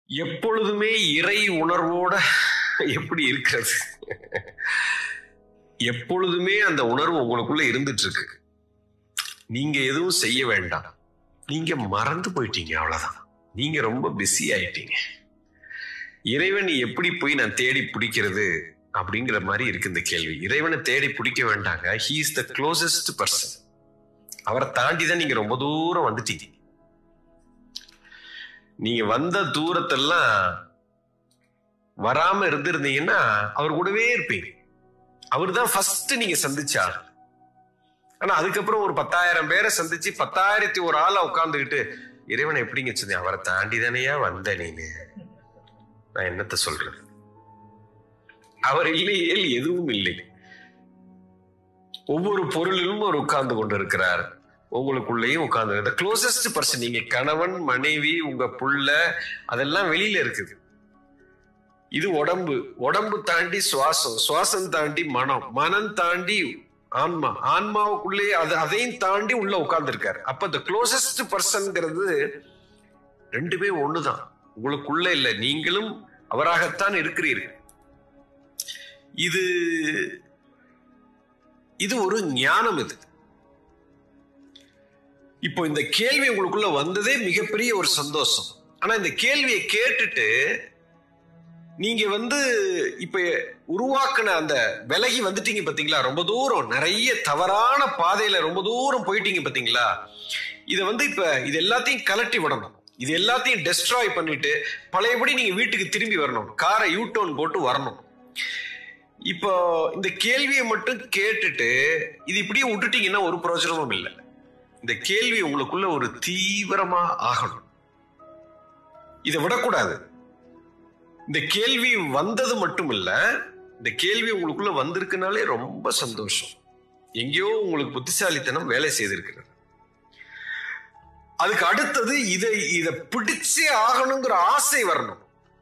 எப்பொழுதுமே இறை உணர்வோட எப்படி இருக்கிறது எப்பொழுதுமே அந்த உணர்வு உங்களுக்குள்ள இருந்துட்டு இருக்கு நீங்க எதுவும் செய்ய வேண்டாம் நீங்க மறந்து போயிட்டீங்க அவ்வளவுதான் நீங்க ரொம்ப பிஸி ஆயிட்டீங்க இறைவன் எப்படி போய் நான் தேடி பிடிக்கிறது அப்படிங்கிற மாதிரி இருக்கு இந்த கேள்வி இறைவனை தேடி பிடிக்க வேண்டாங்க he is the closest person அவரை தாண்டி தான் நீங்க ரொம்ப தூரம் வந்துட்டீங்க நீங்க வந்த தூரத்தெல்லாம் வராம இருந்திருந்தீங்கன்னா அவர் கூடவே இருப்பீங்க அவர் தான் ஃபர்ஸ்ட் நீங்க சந்திச்சா ஆனா அதுக்கப்புறம் ஒரு பத்தாயிரம் பேரை சந்திச்சு பத்தாயிரத்தி ஒரு ஆளா உட்கார்ந்துக்கிட்டு இறைவனை எப்படிங்க சொன்னேன் அவரை தாண்டி தானேயா வந்த நீனு நான் என்னத்த சொல்றேன் அவர் இல்லையே எதுவும் இல்லை ஒவ்வொரு பொருளிலும் அவர் உட்கார்ந்து கொண்டிருக்கிறார் உங்களுக்குள்ளேயும் உட்கார்ந்து இந்த க்ளோசஸ்ட் பர்சன் நீங்க கணவன் மனைவி உங்க புள்ள அதெல்லாம் வெளியில இருக்குது இது உடம்பு உடம்பு தாண்டி சுவாசம் சுவாசம் தாண்டி மனம் மனம் தாண்டி ஆன்மா ஆன்மாவுக்குள்ளே அது அதையும் தாண்டி உள்ள உட்கார்ந்துருக்காரு அப்ப இந்த க்ளோசஸ்ட் பர்சன்ங்கிறது ரெண்டுமே ஒண்ணுதான் உங்களுக்குள்ள இல்ல நீங்களும் அவராகத்தான் இருக்கிறீர்கள் இது இது ஒரு ஞானம் இது இப்போ இந்த கேள்வி உங்களுக்குள்ள வந்ததே மிகப்பெரிய ஒரு சந்தோஷம் ஆனா இந்த கேள்வியை கேட்டுட்டு நீங்க வந்து இப்ப உருவாக்குன அந்த விலகி வந்துட்டீங்க பாத்தீங்களா ரொம்ப தூரம் நிறைய தவறான பாதையில ரொம்ப தூரம் போயிட்டீங்க பாத்தீங்களா இத வந்து இப்ப இது எல்லாத்தையும் கலட்டி விடணும் இது எல்லாத்தையும் டெஸ்ட்ராய் பண்ணிட்டு பழையபடி நீங்க வீட்டுக்கு திரும்பி வரணும் காரை யூ டர்ன் போட்டு வரணும் இப்போ இந்த கேள்வியை மட்டும் கேட்டுட்டு இது இப்படியே விட்டுட்டீங்கன்னா ஒரு பிரயோஜனமும் இல்லை இந்த கேள்வி உங்களுக்குள்ள ஒரு தீவிரமா ஆகணும் இதை விடக்கூடாது இந்த கேள்வி வந்தது மட்டும் இல்ல இந்த கேள்வி உங்களுக்குள்ள வந்திருக்குனாலே ரொம்ப சந்தோஷம் எங்கேயோ உங்களுக்கு புத்திசாலித்தனம் வேலை செய்திருக்கிறது அதுக்கு அடுத்தது இதை இதை பிடிச்சே ஆகணுங்கிற ஆசை வரணும்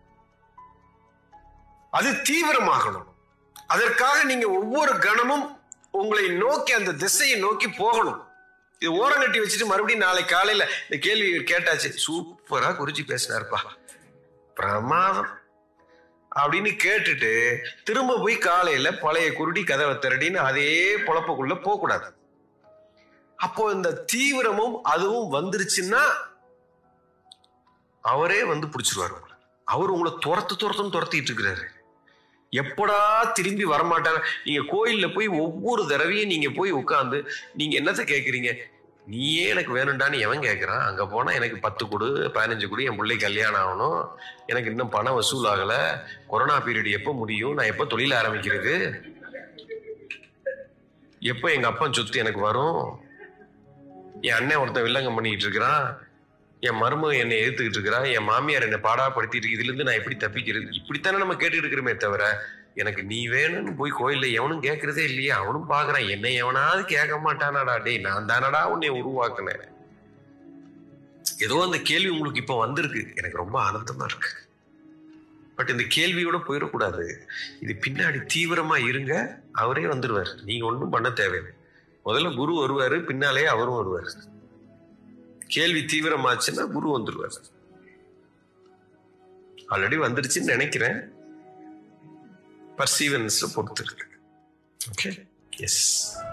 அது தீவிரமாகணும் அதற்காக நீங்க ஒவ்வொரு கணமும் உங்களை நோக்கி அந்த திசையை நோக்கி போகணும் இது ஓரம் கட்டி வச்சுட்டு மறுபடியும் நாளை காலையில இந்த கேள்வி கேட்டாச்சு சூப்பரா குறிச்சி பேசினாருப்பா பிரமாதம் அப்படின்னு கேட்டுட்டு திரும்ப போய் காலையில பழைய குருடி கதவை திரடின்னு அதே பொழப்புக்குள்ள போக கூடாது அப்போ இந்த தீவிரமும் அதுவும் வந்துருச்சுன்னா அவரே வந்து பிடிச்சிருவாரு உங்களை அவர் உங்களை துரத்து துரத்துன்னு துரத்திட்டு இருக்கிறாரு எப்படா திரும்பி வரமாட்டாங்க நீங்க கோயில்ல போய் ஒவ்வொரு தடவையும் நீங்க போய் உட்காந்து நீங்க என்னத்த கேக்குறீங்க நீயே எனக்கு வேணும்டான்னு எவன் கேட்கறான் அங்க போனா எனக்கு பத்து கொடு பதினஞ்சு கொடு என் பிள்ளை கல்யாணம் ஆகணும் எனக்கு இன்னும் பணம் வசூல் ஆகல கொரோனா பீரியட் எப்போ முடியும் நான் எப்போ தொழில் ஆரம்பிக்கிறது எப்போ எங்க அப்பன் சொத்து எனக்கு வரும் என் அண்ணன் ஒருத்தன் வில்லங்கம் பண்ணிக்கிட்டு இருக்கிறான் என் மருமக என்னை எதிர்த்துக்கிட்டு இருக்கிறா என் மாமியார் என்னை பாடாப்படுத்திட்டு இருக்கு இதுல இருந்து நான் எப்படி தப்பிக்கிறது இப்படித்தானே நம்ம கேட்டுட்டு இருக்கிறோமே தவிர எனக்கு நீ வேணும்னு போய் கோயில்ல எவனும் கேட்கறதே இல்லையே அவனும் பாக்குறான் என்னை எவனாவது கேட்க மாட்டானாடா டேய் நான் தானடா உன்னை உருவாக்குனேன் ஏதோ அந்த கேள்வி உங்களுக்கு இப்ப வந்திருக்கு எனக்கு ரொம்ப ஆனந்தமா இருக்கு பட் இந்த கேள்வியோட போயிடக்கூடாது இது பின்னாடி தீவிரமா இருங்க அவரே வந்துருவார் நீங்க ஒன்றும் பண்ண தேவையில்லை முதல்ல குரு வருவாரு பின்னாலே அவரும் வருவார் கேள்வி தீவிரமாச்சுன்னா குரு வந்துருவார் ஆல்ரெடி வந்துருச்சுன்னு நினைக்கிறேன் பர்சீவன்ஸ் பொறுத்து இருக்கு ஓகே எஸ்